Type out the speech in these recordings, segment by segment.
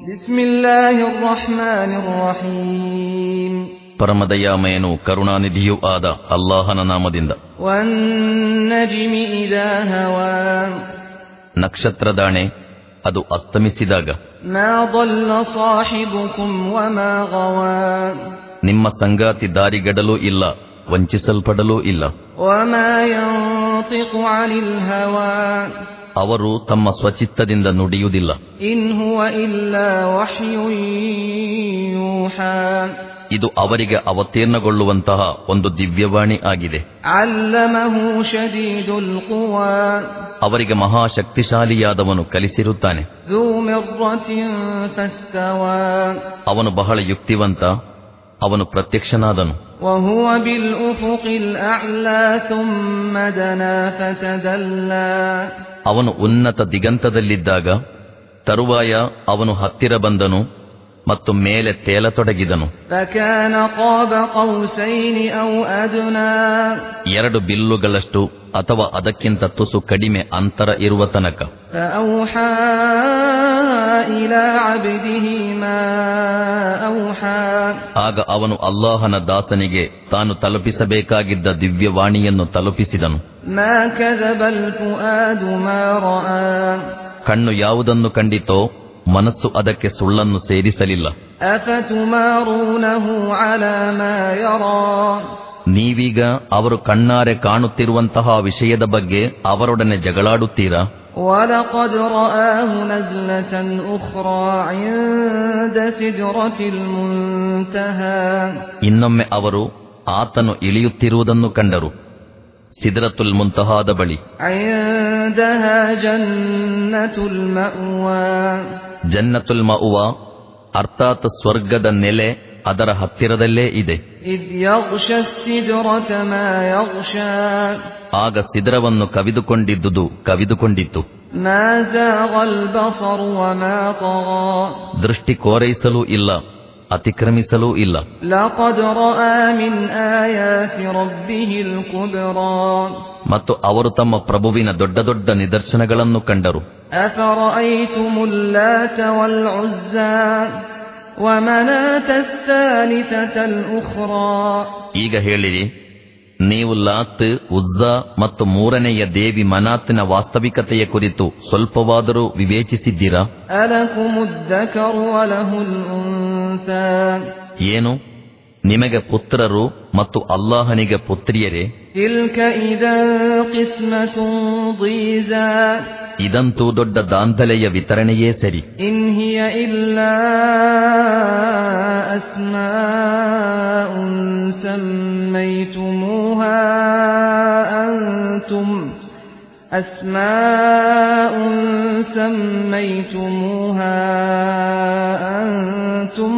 بسم الله الرحمن الرحيم ಪರಮದಯಾಮಯನು ಕರುಣಾನಿಧಿಯೂ ಆದ ಅಲ್ಲಾಹನ ನಾಮದಿಂದ والنجم إذا هوى ನಕ್ಷತ್ರದಾಣೆ ಅದು ಅಸ್ತಮಿಸಿದಾಗ ما ضل صاحبكم وما غوى ನಿಮ್ಮ ಸಂಗಾತಿ ದಾರಿಗಡಲೂ ಇಲ್ಲ ವಂಚಿಸಲ್ಪಡಲೂ ಇಲ್ಲ وما ينطق عن الهوى ಅವರು ತಮ್ಮ ಸ್ವಚಿತ್ತದಿಂದ ನುಡಿಯುವುದಿಲ್ಲ إن هو إلا وحي يوحى ಇದು ಅವರಿಗೆ ಅವತೀರ್ಣಗೊಳ್ಳುವಂತಹ ಒಂದು ದಿವ್ಯವಾಣಿ ಆಗಿದೆ علمه شديد القوى ಅವರಿಗೆ ಮಹಾಶಕ್ತಿಶಾಲಿಯಾದವನು ಕಲಿಸಿರುತ್ತಾನೆ ذو مرة فاستوى ಅವನು ಬಹಳ ಯುಕ್ತಿವಂತ ಅವನು ಪ್ರತ್ಯಕ್ಷನಾದನು وهو بالأفق الأعلى ثم دنا فتدلى ಅವನು ಉನ್ನತ ದಿಗಂತದಲ್ಲಿದ್ದಾಗ ತರುವಾಯ ಅವನು ಹತ್ತಿರ ಬಂದನು ಮತ್ತು ಮೇಲೆ ತೇಲತೊಡಗಿದನು فكان قاب قوسين أو أدنى ಎರಡು ಬಿಲ್ಲುಗಳಷ್ಟು ಅಥವಾ ಅದಕ್ಕಿಂತ ತುಸು ಕಡಿಮೆ ಅಂತರ ಇರುವ ತನಕ فأوحى إلى عبده ما أوحى ಆಗ ಅವನು ಅಲ್ಲಾಹನ ದಾಸನಿಗೆ ತಾನು ತಲುಪಿಸಬೇಕಾಗಿದ್ದ ದಿವ್ಯವಾಣಿಯನ್ನು ತಲುಪಿಸಿದನು ما كذب الفؤاد ما رأى ಕಣ್ಣು ಯಾವುದನ್ನು ಕಂಡಿತೋ ಮನಸ್ಸು ಅದಕ್ಕೆ ಸುಳ್ಳನ್ನು ಸೇರಿಸಲಿಲ್ಲ أفتمارونه على ما يرى ನೀವೀಗ ಅವರು ಕಣ್ಣಾರೆ ಕಾಣುತ್ತಿರುವಂತಹ ವಿಷಯದ ಬಗ್ಗೆ ಅವರೊಡನೆ ಜಗಳಾಡುತ್ತೀರಾ ولقد رآه نزلة أخرى عند سدرة المنتهى ಇನ್ನೊಮ್ಮೆ ಅವರು ಆತನು ಇಳಿಯುತ್ತಿರುವುದನ್ನು ಕಂಡರು ಸಿದ್ರತುಲ್ ಮುಂತಹಾದ ಬಳಿ عندها جنة المأوى ಜನ್ನತುಲ್ ಮಉವ ಅರ್ಥಾತ್ ಸ್ವರ್ಗದ ನೆಲೆ ಅದರ ಹತ್ತಿರದಲ್ಲೇ ಇದೆ إذ يغشى السدرة ما يغشى ಆಗ ಸಿದ್ರವನ್ನು ಕವಿದುಕೊಂಡಿದ್ದುದು ಕವಿದುಕೊಂಡಿತ್ತು ما زاغ البصر وما طغى ದೃಷ್ಟಿ ಕೋರೈಸಲೂ ಇಲ್ಲ ಅತಿಕ್ರಮಿಸಲೂ ಇಲ್ಲ لقد رأى من آيات ربه الكبرى ಮತ್ತು ಅವರು ತಮ್ಮ ಪ್ರಭುವಿನ ದೊಡ್ಡ ದೊಡ್ಡ ನಿದರ್ಶನಗಳನ್ನು ಕಂಡರು أفرأيتم اللات والعزى ومناة الثالثة الأخرى ಈಗ ಹೇಳಿರಿ ನೀವು ಲಾತ್ ಉಜ್ಜಾ ಮತ್ತು ಮೂರನೆಯ ದೇವಿ ಮನಾತಿನ ವಾಸ್ತವಿಕತೆಯ ಕುರಿತು ಸ್ವಲ್ಪವಾದರೂ ವಿವೇಚಿಸಿದ್ದೀರಾ ألكم الذكر وله الأنثى ಏನು ನಿಮಗೆ ಪುತ್ರರು ಮತ್ತು ಅಲ್ಲಾಹನಿಗೆ ಪುತ್ರಿಯರೇ تلك إذا قسمة ضيزى ಇದಂತೂ ದೊಡ್ಡ ದಾಂಧಲೆಯ ವಿತರಣೆಯೇ ಸರಿ إن هي إلا أسماء سميتموها أنتم أسماء سميتموها أنتم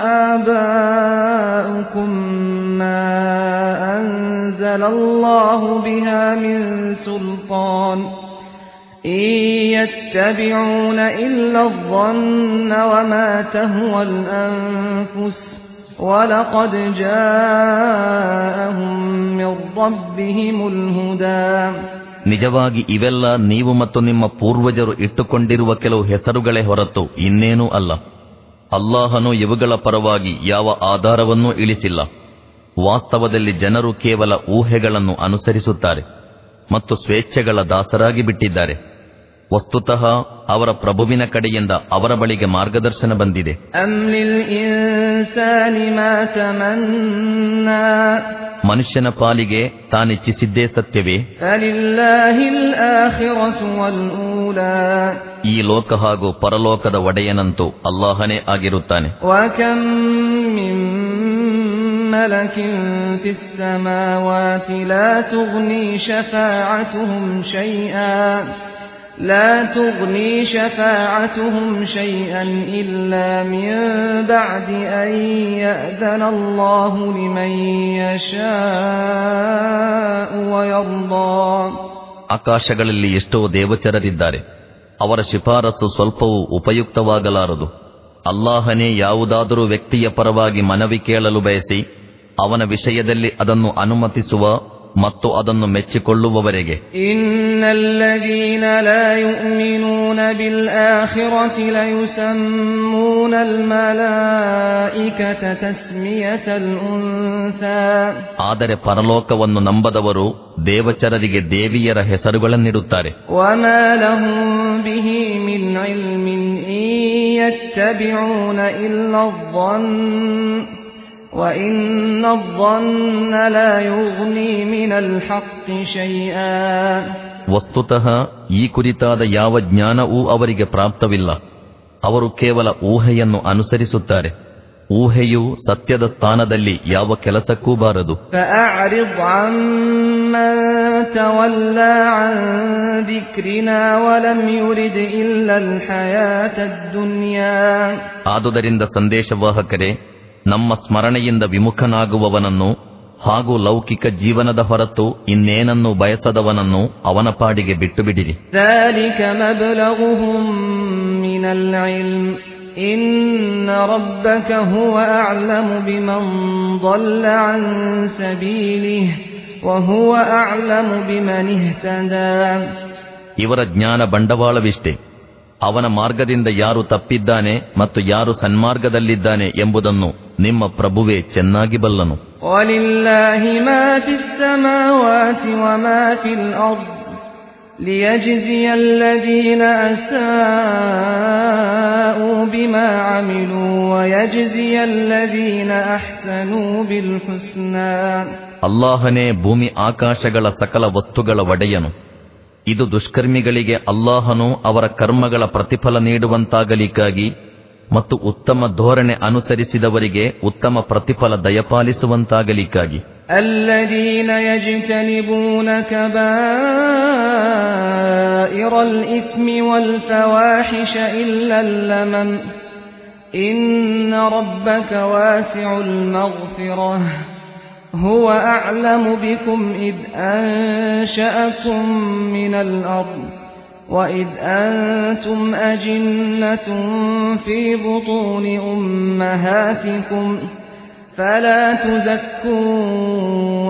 وآباؤكم ما أنزل الله بها من سلطان إن يتبعون إلا الظن وما تهوى الأنفس ولقد جاءهم من ربهم الهدى ನಿಜವಾಗಿ ಇವೆಲ್ಲ ನೀವು ಮತ್ತು ನಿಮ್ಮ ಪೂರ್ವಜರು ಇಟ್ಟುಕೊಂಡಿರುವ ಕೆಲವು ಹೆಸರುಗಳೇ ಹೊರತು ಇನ್ನೇನೂ ಅಲ್ಲ ಅಲ್ಲಾಹನು ಇವುಗಳ ಪರವಾಗಿ ಯಾವ ಆಧಾರವನ್ನೂ ಇಳಿಸಿಲ್ಲ ವಾಸ್ತವದಲ್ಲಿ ಜನರು ಕೇವಲ ಊಹೆಗಳನ್ನು ಅನುಸರಿಸುತ್ತಾರೆ ಮತ್ತು ಸ್ವೇಚ್ಛೆಗಳ ದಾಸರಾಗಿ ಬಿಟ್ಟಿದ್ದಾರೆ ವಸ್ತುತಃ ಅವರ ಪ್ರಭುವಿನ ಕಡೆಯಿಂದ ಅವರ ಬಳಿಗೆ ಮಾರ್ಗದರ್ಶನ ಬಂದಿದೆ أم للإنسان ما تمنى ಮನುಷ್ಯನ ಪಾಲಿಗೆ ತಾನಿಚ್ಛಿಸಿದ್ದೇ ಸತ್ಯವೇ فلله الآخرة والأولى ಈ ಲೋಕ ಹಾಗೂ ಪರಲೋಕದ ಒಡೆಯನಂತೂ ಅಲ್ಲಾಹನೇ ಆಗಿರುತ್ತಾನೆ وكم من ملك في السماوات لا تغني شفاعتهم شيئا لا تغني شفاعتهم شيئا إلا من بعد أن يأذن الله لمن يشاء ويرضى ಆಕಾಶಗಳಲ್ಲಿ ಎಷ್ಟೋ ದೇವಚರರಿದ್ದಾರೆ ಅವರ ಶಿಫಾರಸು ಸ್ವಲ್ಪವೂ ಉಪಯುಕ್ತವಾಗಲಾರದು ಅಲ್ಲಾಹನೇ ಯಾವುದಾದರೂ ವ್ಯಕ್ತಿಯ ಪರವಾಗಿ ಮನವಿ ಕೇಳಲು ಬಯಸಿ ಅವನ ವಿಷಯದಲ್ಲಿ ಅದನ್ನು ಅನುಮತಿಸುವ ಮತ್ತು ಅದನ್ನು ಮೆಚ್ಚಿಕೊಳ್ಳುವವರೆಗೆ إن الذين لا يؤمنون بالآخرة ليسمون الملائكة تسمية الأنثى ಆದರೆ ಪರಲೋಕವನ್ನು ನಂಬದವರು ದೇವಚರರಿಗೆ ದೇವಿಯರ ಹೆಸರುಗಳನ್ನಿಡುತ್ತಾರೆ وما لهم به من علم إن يتبعون إلا الظن وإن الظن لا يغني من الحق شيئا ವಸ್ತುತಃ ಈ ಕುರಿತಾದ ಯಾವ ಜ್ಞಾನವೂ ಅವರಿಗೆ ಪ್ರಾಪ್ತವಿಲ್ಲ ಅವರು ಕೇವಲ ಊಹೆಯನ್ನು ಅನುಸರಿಸುತ್ತಾರೆ ಊಹೆಯು ಸತ್ಯದ ಸ್ಥಾನದಲ್ಲಿ ಯಾವ ಕೆಲಸಕ್ಕೂ ಬಾರದು فأعرض عمن تولى عن ذكرنا ولم يرد إلا الحياة الدنيا ಆದುದರಿಂದ ಸಂದೇಶವಾಹಕರೇ ನಮ್ಮ ಸ್ಮರಣೆಯಿಂದ ವಿಮುಖನಾಗುವವನನ್ನು ಹಾಗೂ ಲೌಕಿಕ ಜೀವನದ ಹೊರತು ಇನ್ನೇನನ್ನು ಬಯಸದವನನ್ನು ಅವನ ಪಾಡಿಗೆ ಬಿಟ್ಟು ಬಿಡಿರಿ ذلك مبلغهم من العلم إن ربك هو أعلم بمن ضل عن سبيله وهو أعلم بمن اهتدى ಇವರ ಜ್ಞಾನ ಬಂಡವಾಳವಿಷ್ಟೆ ಅವನ ಮಾರ್ಗದಿಂದ ಯಾರು ತಪ್ಪಿದ್ದಾನೆ ಮತ್ತು ಯಾರು ಸನ್ಮಾರ್ಗದಲ್ಲಿದ್ದಾನೆ ಎಂಬುದನ್ನು ನಿಮ್ಮ ಪ್ರಭುವೇ ಚೆನ್ನಾಗಿ ಬಲ್ಲನು ولله ما في السماوات وما في الأرض ليجزي الذين أساءوا بما عملوا ويجزي الذين أحسنوا بالحسنى ಅಲ್ಲಾಹನೇ ಭೂಮಿ ಆಕಾಶಗಳ ಸಕಲ ವಸ್ತುಗಳ ಒಡೆಯನು ಇದು ದುಷ್ಕರ್ಮಿಗಳಿಗೆ ಅಲ್ಲಾಹನು ಅವರ ಕರ್ಮಗಳ ಪ್ರತಿಫಲ ನೀಡುವಂತಾಗಲಿಕ್ಕಾಗಿ ಮತ್ತು ಉತ್ತಮ ಧೋರಣೆ ಅನುಸರಿಸಿದವರಿಗೆ ಉತ್ತಮ ಪ್ರತಿಫಲ ದಯಪಾಲಿಸುವಂತಾಗಲಿಕ್ಕಾಗಿ الذين يجتنبون كبائر الإثم والفواحش إلا اللمم إن ربك واسع المغفرة هو أعلم بكم إذ أنشأكم من الأرض وإذ أنتم أجنة في بطون أمهاتكم فلا تزكوا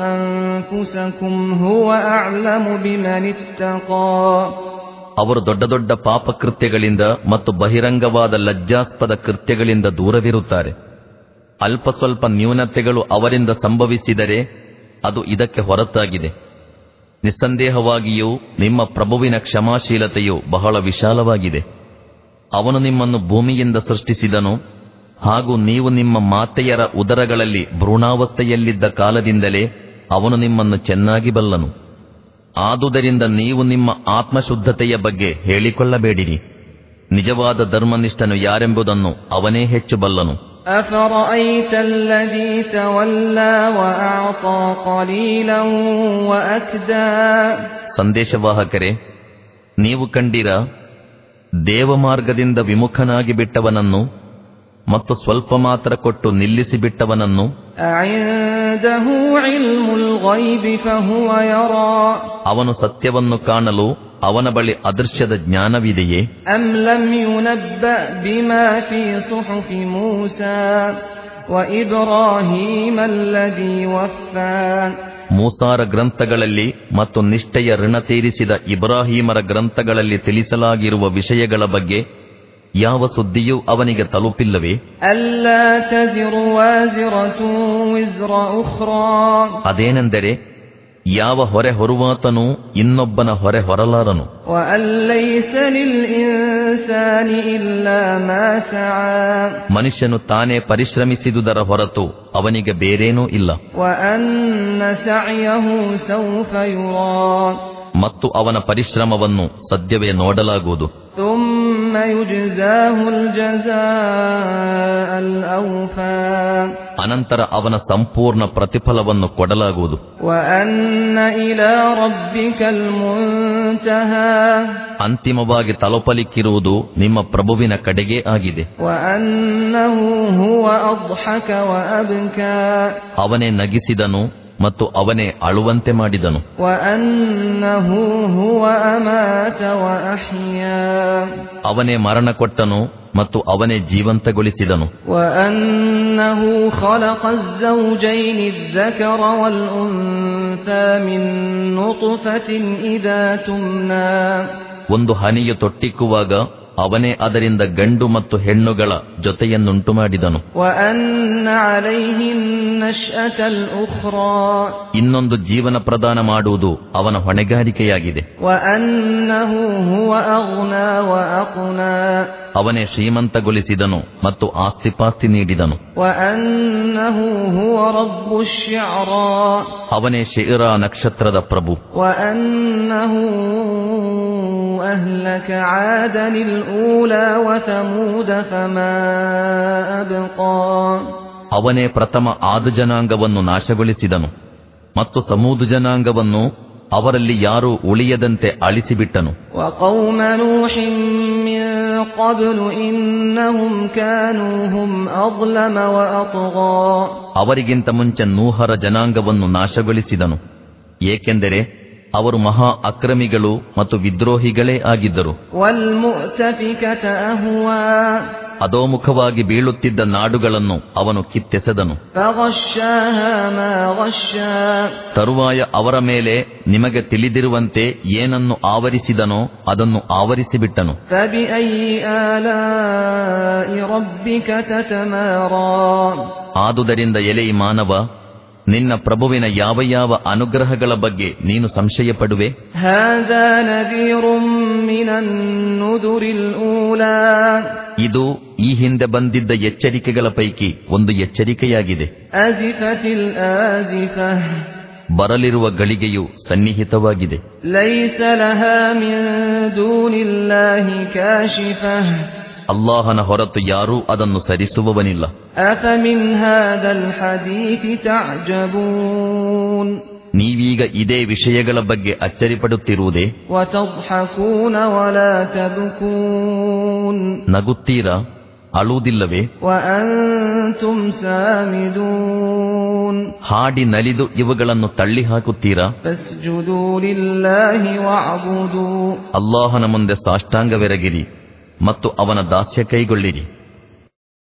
أنفسكم هو أعلم بمن اتقى ಅವರು ದೊಡ್ಡ ದೊಡ್ಡ ಪಾಪಕೃತ್ಯಗಳಿಂದ ಮತ್ತು ಬಹಿರಂಗವಾದ ಲಜ್ಜಾಸ್ಪದ ಕೃತ್ಯಗಳಿಂದ ದೂರವಿರುತ್ತಾರೆ ಅಲ್ಪ ಸ್ವಲ್ಪ ನ್ಯೂನತೆಗಳು ಅವರಿಂದ ಸಂಭವಿಸಿದರೆ ಅದು ಇದಕ್ಕೆ ಹೊರತಾಗಿದೆ ನಿಸ್ಸಂದೇಹವಾಗಿಯೂ ನಿಮ್ಮ ಪ್ರಭುವಿನ ಕ್ಷಮಾಶೀಲತೆಯು ಬಹಳ ವಿಶಾಲವಾಗಿದೆ ಅವನು ನಿಮ್ಮನ್ನು ಭೂಮಿಯಿಂದ ಸೃಷ್ಟಿಸಿದನು ಹಾಗೂ ನೀವು ನಿಮ್ಮ ಮಾತೆಯರ ಉದರಗಳಲ್ಲಿ ಭ್ರೂಣಾವಸ್ಥೆಯಲ್ಲಿದ್ದ ಕಾಲದಿಂದಲೇ ಅವನು ನಿಮ್ಮನ್ನು ಚೆನ್ನಾಗಿ ಬಲ್ಲನು ಆದುದರಿಂದ ನೀವು ನಿಮ್ಮ ಆತ್ಮಶುದ್ಧತೆಯ ಬಗ್ಗೆ ಹೇಳಿಕೊಳ್ಳಬೇಡಿರಿ ನಿಜವಾದ ಧರ್ಮನಿಷ್ಠನು ಯಾರೆಂಬುದನ್ನು ಅವನೇ ಹೆಚ್ಚು ಬಲ್ಲನು أفرأيت الذي تولى وأعطى قليلا وأكدى ಸಂದೇಶವಾಹಕರೇ ನೀವು ಕಂಡಿರ ದೇವಮಾರ್ಗದಿಂದ ವಿಮುಖನಾಗಿ ಬಿಟ್ಟವನನ್ನು ಮತ್ತು ಸ್ವಲ್ಪ ಮಾತ್ರ ಕೊಟ್ಟು ನಿಲ್ಲಿಸಿ ಬಿಟ್ಟವನನ್ನು أعنده علم الغيب فهو يرى ಅವನು ಸತ್ಯವನ್ನು ಕಾಣಲು ಅವನ ಬಳಿ ಅದೃಶ್ಯದ ಜ್ಞಾನವಿದೆಯೇ أم لم ينبأ بما في صحف موسى وإبراهيم الذي وفى ಮೂಸಾರ ಗ್ರಂಥಗಳಲ್ಲಿ ಮತ್ತು ನಿಷ್ಠೆಯ ಋಣ ತೀರಿಸಿದ ಇಬ್ರಾಹೀಮರ ಗ್ರಂಥಗಳಲ್ಲಿ ತಿಳಿಸಲಾಗಿರುವ ವಿಷಯಗಳ ಬಗ್ಗೆ ಯಾವ ಸುದ್ದಿಯೂ ಅವನಿಗೆ ತಲುಪಿಲ್ಲವೇ ألا تزر وازرة وزر أخرى ಅದೇನೆಂದರೆ ಯಾವ ಹೊರೆ ಹೊರುವಾತನೂ ಇನ್ನೊಬ್ಬನ ಹೊರೆ ಹೊರಲಾರನು وأن ليس للإنسان إلا ما سعى ಮನುಷ್ಯನು ತಾನೇ ಪರಿಶ್ರಮಿಸಿದುದರ ಹೊರತು ಅವನಿಗೆ ಬೇರೇನೂ ಇಲ್ಲ وأن سعيه سوف يرى ಮತ್ತು ಅವನ ಪರಿಶ್ರಮವನ್ನು ಸದ್ಯವೇ ನೋಡಲಾಗುವುದು ثم يجزاه الجزاء الأوفى ಅನಂತರ ಅವನ ಸಂಪೂರ್ಣ ಪ್ರತಿಫಲವನ್ನು ಕೊಡಲಾಗುವುದು وأن إلى ربك المنتهى ಅಂತಿಮವಾಗಿ ತಲುಪಲಿಕ್ಕಿರುವುದು ನಿಮ್ಮ ಪ್ರಭುವಿನ ಕಡೆಗೇ ಆಗಿದೆ وأنه هو أضحك وأبكى ಅವನೇ ನಗಿಸಿದನು ಮತ್ತು ಅವನೇ ಅಳುವಂತೆ ಮಾಡಿದನು وأنه هو أمات وأحيا ಅವನೇ ಮರಣ ಕೊಟ್ಟನು ಮತ್ತು ಅವನೇ ಜೀವಂತಗೊಳಿಸಿದನು وأنه خلق الزوجين الذكر والأنثى الأنثى من نطفة إذا تمنى ಒಂದು ಹನಿಯು ತೊಟ್ಟಿಕ್ಕುವಾಗ ಅವನೇ ಅದರಿಂದ ಗಂಡು ಮತ್ತು ಹೆಣ್ಣುಗಳ ಜೊತೆಯನ್ನುಂಟು ಮಾಡಿದನು وأن عليه النشأة الأخرى ಇನ್ನೊಂದು ಜೀವನ ಪ್ರದಾನ ಮಾಡುವುದು ಅವನ ಹೊಣೆಗಾರಿಕೆಯಾಗಿದೆ وأنه هو أغنى وأقنى ಅವನೇ ಶ್ರೀಮಂತಗೊಳಿಸಿದನು ಮತ್ತು ಆಸ್ತಿಪಾಸ್ತಿ ನೀಡಿದನು وأنه هو رب الشعرى ಅವನೇ ಶಿರಾ ನಕ್ಷತ್ರದ ಪ್ರಭು وأنه أهلك عادا الأولى وثمود فما أبقى ಅವನೇ ಪ್ರಥಮ ಆದು ಜನಾಂಗವನ್ನು ನಾಶಗೊಳಿಸಿದನು ಮತ್ತು ಸಮೂದು ಜನಾಂಗವನ್ನು ಅವರಲ್ಲಿ ಯಾರೂ ಉಳಿಯದಂತೆ ಅಳಿಸಿಬಿಟ್ಟನು وقوم نوح من قبل إنهم كانوا هم أظلم وأطغى ಅವರಿಗಿಂತ ಮುಂಚೆ ನೂಹರ ಜನಾಂಗವನ್ನು ನಾಶಗೊಳಿಸಿದನು ಏಕೆಂದರೆ ಅವರು ಮಹಾ ಅಕ್ರಮಿಗಳು ಮತ್ತು ವಿದ್ರೋಹಿಗಳೇ ಆಗಿದ್ದರು والمؤتفكة أهوى ಅಧೋಮುಖವಾಗಿ ಬೀಳುತ್ತಿದ್ದ ನಾಡುಗಳನ್ನು ಅವನು ಕಿತ್ತೆಸೆದನು فغشاها ما غشى ತರುವಾಯ ಅವರ ಮೇಲೆ ನಿಮಗೆ ತಿಳಿದಿರುವಂತೆ ಏನನ್ನು ಆವರಿಸಿದನೋ ಅದನ್ನು ಆವರಿಸಿಬಿಟ್ಟನು فبأي آلاء ربك تتمارى ಆದುದರಿಂದ ಎಲೆ ಈ ಮಾನವ ನಿನ್ನ ಪ್ರಭುವಿನ ಯಾವ ಯಾವ ಅನುಗ್ರಹಗಳ ಬಗ್ಗೆ ನೀನು ಸಂಶಯ ಪಡುವೆ هذا نذير من النذر الأولى ಇದು ಈ ಹಿಂದೆ ಬಂದಿದ್ದ ಎಚ್ಚರಿಕೆಗಳ ಪೈಕಿ ಒಂದು ಎಚ್ಚರಿಕೆಯಾಗಿದೆ أزفت الآزفة ಬರಲಿರುವ ಗಳಿಗೆಯು ಸನ್ನಿಹಿತವಾಗಿದೆ ليس لها من دون الله كاشفة ಅಲ್ಲಾಹನ ಹೊರತು ಯಾರೂ ಅದನ್ನು ಸರಿಸುವವನಿಲ್ಲ أفمن هذا الحديث تعجبون ನೀವೀಗ ಇದೇ ವಿಷಯಗಳ ಬಗ್ಗೆ ಅಚ್ಚರಿಪಡುತ್ತಿರುವುದೇ وتضحكون ولا تبكون ನಗುತ್ತೀರಾ ಅಳುವುದಿಲ್ಲವೇ وأنتم سامدون ಹಾಡಿ ನಲಿದು ಇವುಗಳನ್ನು ತಳ್ಳಿ ಹಾಕುತ್ತೀರಾ فاسجدوا لله واعبدوا ಅಲ್ಲಾಹನ ಮುಂದೆ ಸಾಷ್ಟಾಂಗವೆರಗಿರಿ ಮತ್ತು ಅವನ ದಾಸ್ಯ ಕೈಗೊಳ್ಳಿರಿ